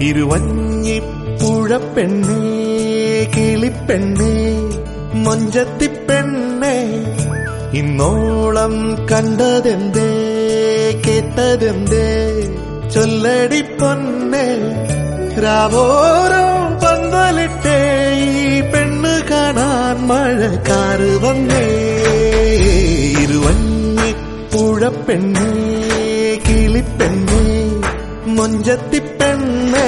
ഇരുവഞ്ഞിപ്പുഴപ്പെണ്ണേ കിളിപ്പെണ്ണേ മൊഞ്ചത്തിപ്പെണ്ണേ ഇന്നോളം കണ്ടതെന്തേ കേട്ടതെന്തേ ചൊല്ലടി പൊന്നെ രാവോരോ പന്തലിട്ടേ ഈ പെണ്ണ് കാണാൻ മഴക്കാറ് വന്നേ ഇരുവഞ്ഞിപ്പുഴപ്പെണ്ണേ കിളിപ്പെണ്ണേ മൊഞ്ചത്തിപ്പെണ്ണേ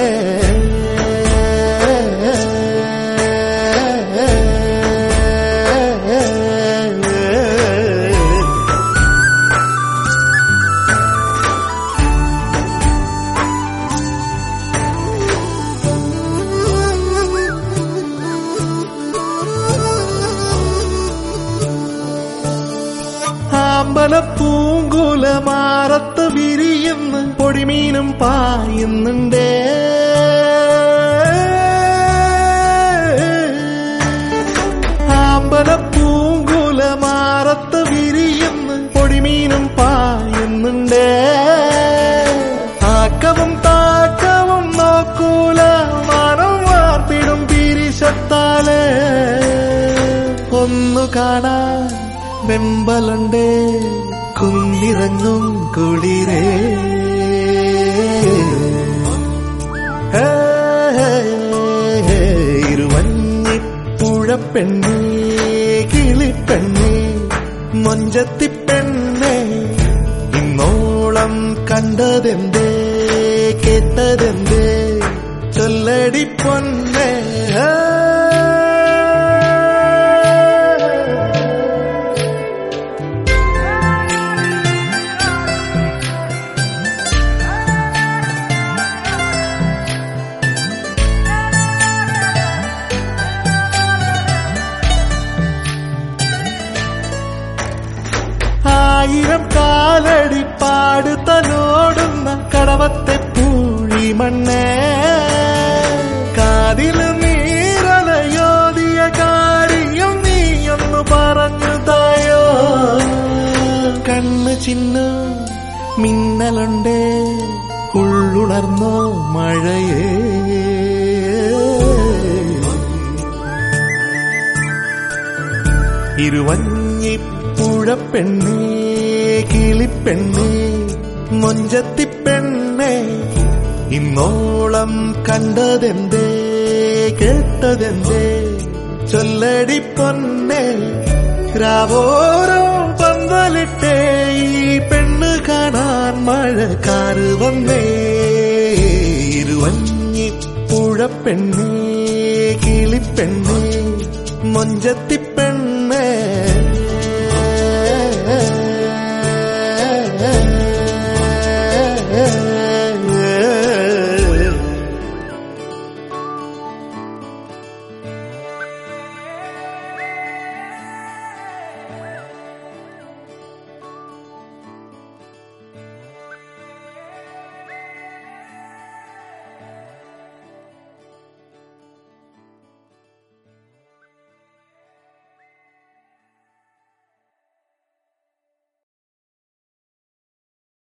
ആമ്പല പൂങ്കുല മാറത്ത് വിരിയുന്നു പൊടിമീനും പായുന്നുണ്ടേ ആമ്പല പൂങ്കുല മാറത്ത് വിരിയുന്നു പൊടിമീനും പായുന്നുണ്ടേ ആക്കവും താക്കവും നോക്കൂല മനം വാർത്തിടും പിരിശത്താലേ ഒന്നു കാണാൻ വെമ്പലുണ്ടേ കുന്നിറങ്ങും കുളിരേ ഹേ, ഹേ, ഹേ, ഇരുവഞ്ഞിപ്പുഴപ്പെണ്ണേ കിളിപ്പെണ്ണേ മൊഞ്ചത്തിപ്പെണ്ണേ ഇന്നോളം കണ്ടതെന്തേ കേട്ടതെന്തേ ചൊല്ലടി പൊന്നേ ആ. ആയിരം കാലടി പാട് തലോടുന്ന കടവത്തെ പൂഴി മണ്ണേ കാതില് നീരലയോതിയ കാര്യം നീയൊന്നു പറഞ്ഞു തായോ കണ്ണ് ചിന്നു മിന്നലുണ്ടേ ഉള്ളുണർന്നോ മഴയേ ഇരുവഞ്ഞിപ്പുഴപ്പെണ്ണേ കിളിപ്പെണ്ണേ മൊഞ്ചത്തിപ്പെണ്ണേ ഇന്നോളം കണ്ടതെന്തേ കേട്ടതെന്തേ ചൊല്ലടി പൊന്നെ രാവോരോ പന്തലിട്ടേ ഈ പെണ്ണ് കാണാൻ മഴക്കാറ് വന്നേ ഇരുവഞ്ഞിപ്പുഴപ്പെണ്ണേ കിളിപ്പെണ്ണേ മൊഞ്ചത്തിപ്പെണ്ണേ